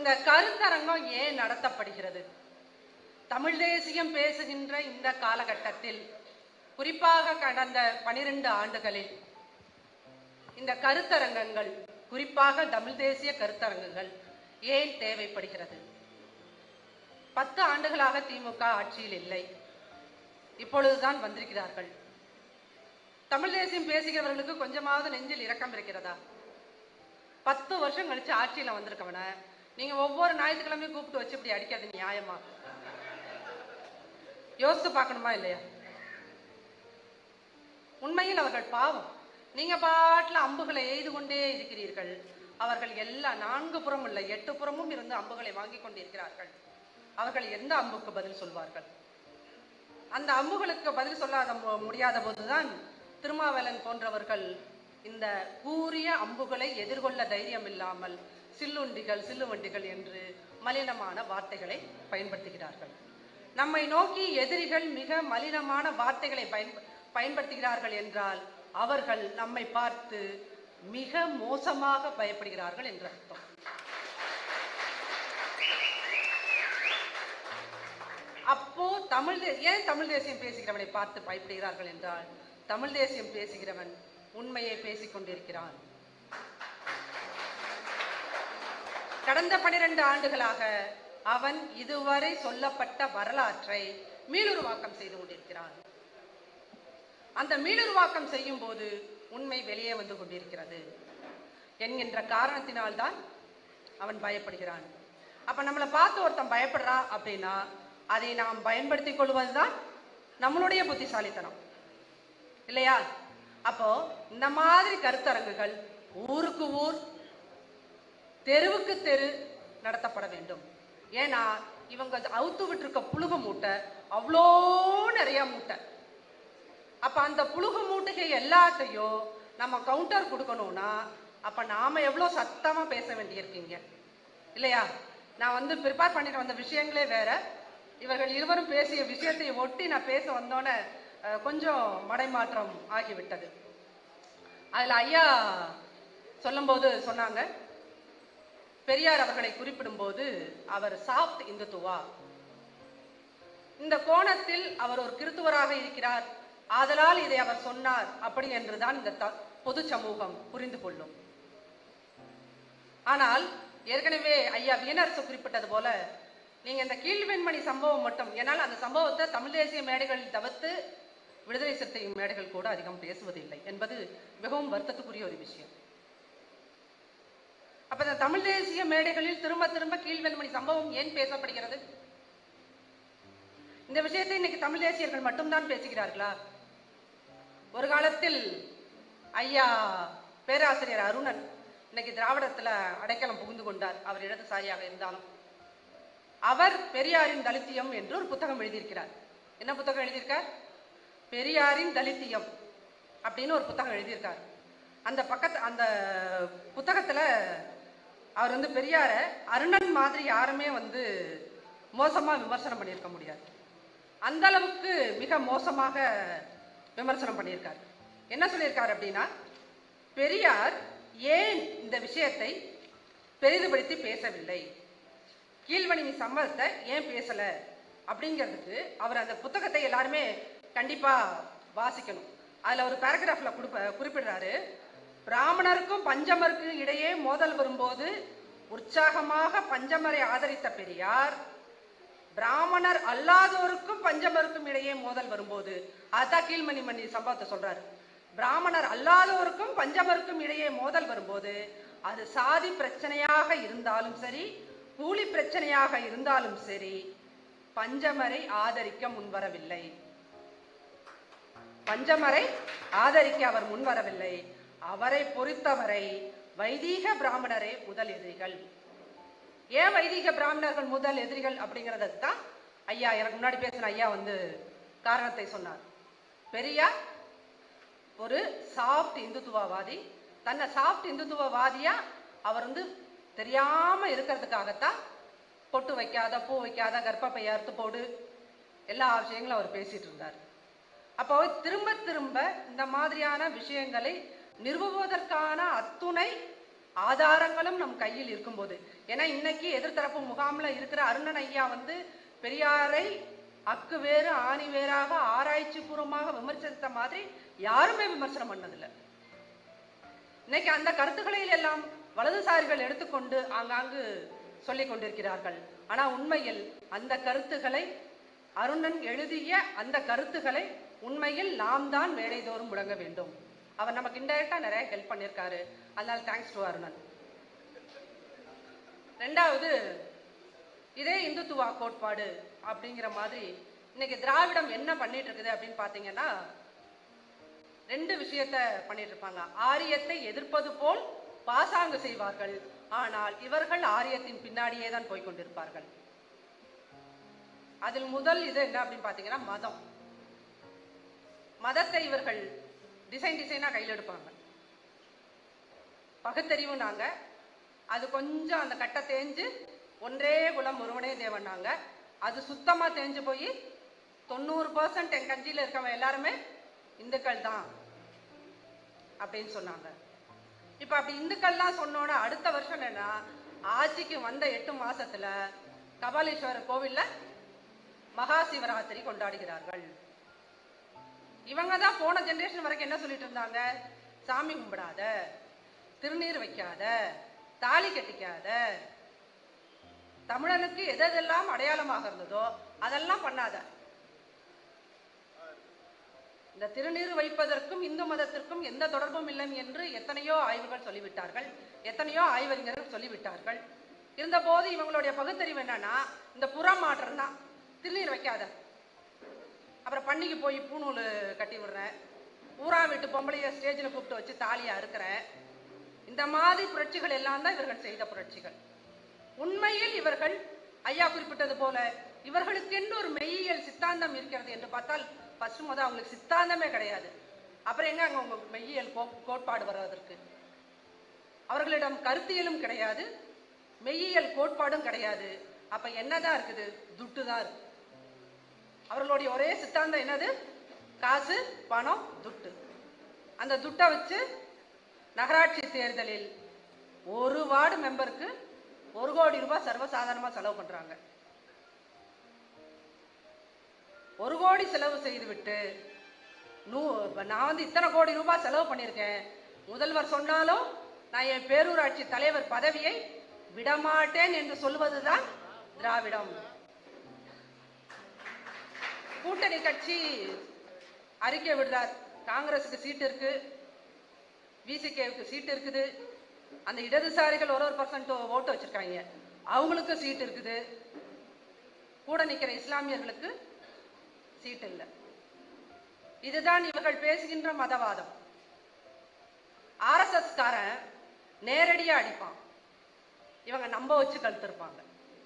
இந்த கருத்தரங்கம் ஏன் நடத்தப்படுகிறது தமிழ் தேசியம் பேசுகின்ற இந்த காலகட்டத்தில் குறிப்பாக கடந்த பனிரெண்டு ஆண்டுகளில் இந்த கருத்தரங்கங்கள் குறிப்பாக தமிழ் தேசிய கருத்தரங்குகள் ஏன் தேவைப்படுகிறது பத்து ஆண்டுகளாக திமுக ஆட்சியில் இல்லை இப்பொழுதுதான் வந்திருக்கிறார்கள் தமிழ் தேசியம் பேசுகிறவர்களுக்கு கொஞ்சமாவது நெஞ்சில் இரக்கம் இருக்கிறதா பத்து வருஷம் கழிச்சு ஆட்சியில வந்திருக்கவன நீங்க ஒவ்வொரு ஞாயிற்றுக்கிழமையும் கூப்பிட்டு வச்சு இப்படி அடிக்காது நியாயமா யோசித்து பார்க்கணுமா இல்லையா உண்மையில் அவர்கள் பாவம் நீங்க பாட்டுல அம்புகளை எய்து கொண்டே இருக்கிறீர்கள் அவர்கள் எல்லா நான்கு புறம் இல்லை எட்டு புறமும் இருந்து அம்புகளை வாங்கி கொண்டிருக்கிறார்கள் அவர்கள் எந்த அம்புக்கு பதில் சொல்வார்கள் அந்த அம்புகளுக்கு பதில் சொல்லாத மு- முடியாத போதுதான் திருமாவேலன் போன்றவர்கள் இந்த கூரிய அம்புகளை எதிர்கொள்ள தைரியம் இல்லாமல் சில்லுண்டிகள் சில்லுவண்டிகள் என்று மலினமான வார்த்தைகளை பயன்படுத்துகிறார்கள் நம்மை நோக்கி எதிரிகள் மிக மலினமான வார்த்தைகளை பயன் பயன்படுத்துகிறார்கள் என்றால் அவர்கள் நம்மை பார்த்து மிக மோசமாக பயப்படுகிறார்கள் என்று அர்த்தம் அப்போ தமிழ் தே- ஏன் தமிழ் தேசியம் பேசுகிறவனை பார்த்து பயப்படுகிறார்கள் என்றால் தமிழ் தேசியம் பேசுகிறவன் உண்மையை பேசிக் கொண்டிருக்கிறான் கடந்த பனிரெண்டு ஆண்டுகளாக அவன் இதுவரை சொல்லப்பட்ட வரலாற்றை மீளுருவாக்கம் செய்து கொண்டிருக்கிறான் அந்த மீளுருவாக்கம் செய்யும் போது உண்மை வெளியே வந்து கொண்டிருக்கிறது என்கின்ற காரணத்தினால்தான் அவன் பயப்படுகிறான் அப்ப நம்மளை பார்த்து ஒருத்தன் பயப்படுறான் அப்படின்னா அதை நாம் பயன்படுத்திக் கொள்வதுதான் நம்மளுடைய புத்திசாலித்தனம் இல்லையா அப்போ இந்த மாதிரி கருத்தரங்குகள் ஊருக்கு ஊர் தெருவுக்கு தெரு நடத்தப்பட வேண்டும் ஏன்னா இவங்க அவுத்து விட்டுருக்க புழுகு மூட்டை அவ்வளோ நிறைய மூட்டை அப்ப அந்த புழுகு மூட்டைகள் எல்லாத்தையும் நம்ம கவுண்டர் கொடுக்கணும்னா அப்ப நாம எவ்வளோ சத்தமா பேச வேண்டியிருக்கீங்க இல்லையா நான் வந்து ப்ரிப்பேர் பண்ணிட்டு வந்த விஷயங்களே வேற இவர்கள் இருவரும் பேசிய விஷயத்தை ஒட்டி நான் பேச வந்தோன்னே அஹ், கொஞ்சம் மடைமாற்றம் ஆகிவிட்டது அதுல ஐயா சொல்லும்போது சொன்னாங்க பெரியார் அவர்களை குறிப்பிடும்போது அவர் சாஃப்ட் இந்துத்துவா இந்த கோணத்தில் அவர் ஒரு கிறித்துவராக இருக்கிறார் ஆதலால் இதை அவர் சொன்னார் அப்படி என்றுதான் இந்த த- பொது சமூகம் புரிந்து கொள்ளும் ஆனால் ஏற்கனவே ஐயா வீணரசு குறிப்பிட்டது போல நீங்க இந்த கீழ்வெண்மணி சம்பவம் மட்டும் ஏன்னால் அந்த சம்பவத்தை தமிழ் தேசிய மேடைகளில் தவிர்த்து விடுதலை சிறுத்தை மேடைகள் கூட அதிகம் பேசுவதில்லை என்பது மிகவும் வருத்தத்துக்குரிய ஒரு விஷயம் அப்ப இந்த தமிழ் தேசிய மேடைகளில் திரும்ப திரும்ப கீழ்வெண்மணி சம்பவம் ஏன் பேசப்படுகிறது இந்த விஷயத்தை இன்னைக்கு தமிழ் தேசியர்கள் மட்டும்தான் பேசுகிறார்களா ஒரு காலத்தில் ஐயா பேராசிரியர் அருணன் இன்னைக்கு திராவிடத்துல அடைக்கலம் புகுந்து கொண்டார் அவர் இடதுசாரியாக இருந்தாலும் அவர் பெரியாரின் தலித்தியம் என்று ஒரு புத்தகம் எழுதியிருக்கிறார் என்ன புத்தகம் எழுதியிருக்கார் பெரியாரின் தலித்தியம் அப்படின்னு ஒரு புத்தகம் எழுதியிருக்கார் அந்த பக்கத்து அந்த புத்தகத்துல அவர் வந்து பெரியார அருணன் மாதிரி யாருமே வந்து மோசமா விமர்சனம் பண்ணியிருக்க முடியாது அந்த அளவுக்கு மிக மோசமாக விமர்சனம் பண்ணியிருக்கார் என்ன சொல்லியிருக்கார் அப்படின்னா பெரியார் ஏன் இந்த விஷயத்தை பெரிதுபடுத்தி பேசவில்லை கீழ்வணினி சம்மதத்தை ஏன் பேசல அப்படிங்கிறதுக்கு அவர் அந்த புத்தகத்தை எல்லாருமே கண்டிப்பா வாசிக்கணும் அதுல ஒரு பேராகிராஃப்ல கொடுப்ப குறிப்பிடுறாரு பிராமணருக்கும் பஞ்சமருக்கும் இடையே மோதல் வரும்போது உற்சாகமாக பஞ்சமரை ஆதரித்த பெரியார் பிராமணர் அல்லாதோருக்கும் பஞ்சமருக்கும் இடையே மோதல் வரும்போது அதான் கீழ்மணி மணி சம்பவத்தை சொல்றாரு பிராமணர் அல்லாதோருக்கும் பஞ்சமருக்கும் இடையே மோதல் வரும்போது அது சாதி பிரச்சனையாக இருந்தாலும் சரி கூலி பிரச்சனையாக இருந்தாலும் சரி பஞ்சமரை ஆதரிக்க முன்வரவில்லை பஞ்சமரை ஆதரிக்க அவர் முன்வரவில்லை அவரை பொறுத்தவரை வைதீக பிராமணரே முதல் எதிரிகள் ஏன் வைதிக பிராமணர்கள் முதல் எதிரிகள் அப்படிங்கறதுக்கு தான் ஐயா எனக்கு முன்னாடி பேசின ஐயா வந்து காரணத்தை சொன்னார் பெரியார் ஒரு சாஃப்ட் இந்துத்துவவாதி தன்னை சாஃப்ட் இந்துத்துவவாதியா அவர் வந்து தெரியாம இருக்கிறதுக்காகத்தான் பொட்டு வைக்காத பூ வைக்காத கர்ப்பப்பைய அறுத்து போடு எல்லா விஷயங்களும் அவர் பேசிட்டு இருந்தார் அப்போ திரும்ப திரும்ப இந்த மாதிரியான விஷயங்களை நிறுவுவதற்கான அத்துணை ஆதாரங்களும் நம் கையில் இருக்கும்போது ஏன்னா இன்னைக்கு எதிர்த்தரப்பு முகாம்ல இருக்கிற அருணன் ஐயா வந்து பெரியாரை அக்கு வேறு ஆணி வேறாக ஆராய்ச்சி பூர்வமாக விமர்சித்த மாதிரி யாருமே விமர்சனம் பண்ணதில்லை இன்னைக்கு அந்த கருத்துக்களை எல்லாம் வலதுசாரிகள் எடுத்துக்கொண்டு ஆங்காங்கு சொல்லிக் கொண்டிருக்கிறார்கள் ஆனா உண்மையில் அந்த கருத்துக்களை அருணன் எழுதிய அந்த கருத்துக்களை உண்மையில் நாம் தான் மேடைதோறும் முழங்க வேண்டும் அவர் நமக்கு இன்டைரக்டா நிறைய ஹெல்ப் பண்ணியிருக்காரு அதனால தேங்க்ஸ் டு அருணன் ரெண்டாவது இதே இந்துத்துவா கோட்பாடு அப்படிங்கிற மாதிரி இன்னைக்கு திராவிடம் என்ன பண்ணிட்டு இருக்குது அப்படின்னு பாத்தீங்கன்னா ரெண்டு விஷயத்த பண்ணிட்டு இருப்பாங்க ஆரியத்தை எதிர்ப்பது போல் பாசாங்கு செய்வார்கள் ஆனால் இவர்கள் ஆரியத்தின் பின்னாடியே தான் போய் கொண்டிருப்பார்கள் அதில் முதல் இது என்ன அப்படின்னு பாத்தீங்கன்னா மதம் மதத்தை இவர்கள் டிசைன் டிசைனா கையில் எடுப்பாங்க பகுத்தறிவு நாங்க அது கொஞ்சம் அந்த கட்டை தேஞ்சு ஒன்றே குலம் ஒருவனே தேவனாங்க அது சுத்தமா தேஞ்சு போய் தொண்ணூறு பர்சன்ட் என் கட்சியில இருக்கவன் எல்லாருமே இந்துக்கள் தான் அப்படின்னு சொன்னாங்க இப்ப அப்படி இந்துக்கள்லாம் சொன்னோட அடுத்த வருஷம் என்னன்னா ஆட்சிக்கு வந்த எட்டு மாசத்துல கபாலீஸ்வரர் கோவில்ல மகா சிவராத்திரி கொண்டாடுகிறார்கள் இவங்க தான் போன ஜெனரேஷன் வரைக்கும் என்ன சொல்லிட்டு இருந்தாங்க சாமி கும்பிடாத திருநீர் வைக்காத தாலி கட்டிக்காத தமிழனுக்கு எதெல்லாம் அடையாளமாக இருந்ததோ அதெல்லாம் பண்ணாத இந்த திருநீர் வைப்பதற்கும் இந்து மதத்திற்கும் எந்த தொடர்பும் இல்லை என்று எத்தனையோ ஆய்வுகள் சொல்லிவிட்டார்கள் எத்தனையோ ஆய்வறிஞர்கள் சொல்லிவிட்டார்கள் இருந்தபோது இவங்களுடைய பகுத்தறிவு என்னன்னா இந்த புற மாற்றம் தான் திருநீர் வைக்காத அப்புறம் பண்டிகை போய் பூணூல் கட்டி விடுறேன் ஊரா வீட்டு பொம்பளைய ஸ்டேஜில் கூப்பிட்டு வச்சு தாலியா இருக்கிறேன் இந்த மாதிரி புரட்சிகள் எல்லாம் தான் இவர்கள் செய்த புரட்சிகள் உண்மையில் இவர்கள் ஐயா குறிப்பிட்டது போல இவர்களுக்கென்று ஒரு மெய்யியல் சித்தாந்தம் இருக்கிறது என்று பார்த்தால் ஃபர்ஸ்ட் முத அவங்களுக்கு சித்தாந்தமே கிடையாது அப்புறம் எங்க அங்க உங்க மெய்யியல் கோ- கோட்பாடு வருவதற்கு அவர்களிடம் கருத்தியலும் கிடையாது மெய்யியல் கோட்பாடும் கிடையாது அப்ப என்னதான் இருக்குது துட்டு தான் இருக்கு அவர்களுடைய ஒரே சித்தாந்தம் என்னது காசு பணம் துட்டு அந்த துட்டை வச்சு நகராட்சி தேர்தலில் ஒரு வார்டு மெம்பருக்கு ஒரு கோடி ரூபாய் சர்வசாதாரணமா செலவு பண்றாங்க ஒரு கோடி செலவு செய்துவிட்டு நூ இப்ப நான் வந்து இத்தனை கோடி ரூபாய் செலவு பண்ணியிருக்கேன் முதல்வர் சொன்னாலும் நான் என் பேரூராட்சி தலைவர் பதவியை விடமாட்டேன் என்று சொல்வதுதான் திராவிடம் கூட்டணி கட்சி அறிக்கை விடுறார் காங்கிரஸுக்கு சீட் இருக்கு விசிகேவுக்கு சீட் இருக்குது அந்த இடதுசாரிகள் ஒரு ஒரு பர்சன்ட் ஓட்டு வச்சிருக்காங்க அவங்களுக்கு சீட் இருக்குது கூட நிக்கிற இஸ்லாமியர்களுக்கு சீட் இல்லை இதுதான் இவர்கள் பேசுகின்ற மதவாதம் ஆர்எஸ்எஸ் காரன் நேரடியா அடிப்பான் இவங்க நம்ப வச்சு கழுத்திருப்பாங்க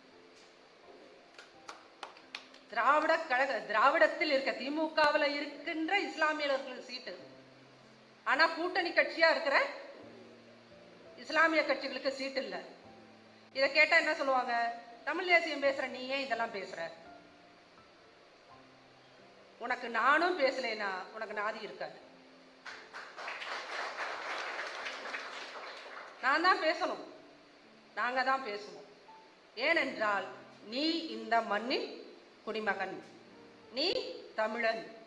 திராவிட கழக திராவிடத்தில் இருக்க திமுகவுல இருக்கின்ற இஸ்லாமியர்களுக்கு சீட்டு ஆனா கூட்டணி கட்சியா இருக்கிற இஸ்லாமிய கட்சிகளுக்கு சீட் இல்ல இத கேட்டா என்ன சொல்லுவாங்க தமிழ் தேசியம் பேசுற நீ ஏன் இதெல்லாம் பேசுற உனக்கு நானும் பேசலைனா உனக்கு நாதி இருக்காது நான் தான் பேசணும் நாங்க தான் பேசுவோம் ஏனென்றால் நீ இந்த மண்ணின் குடிமகன் நீ தமிழன்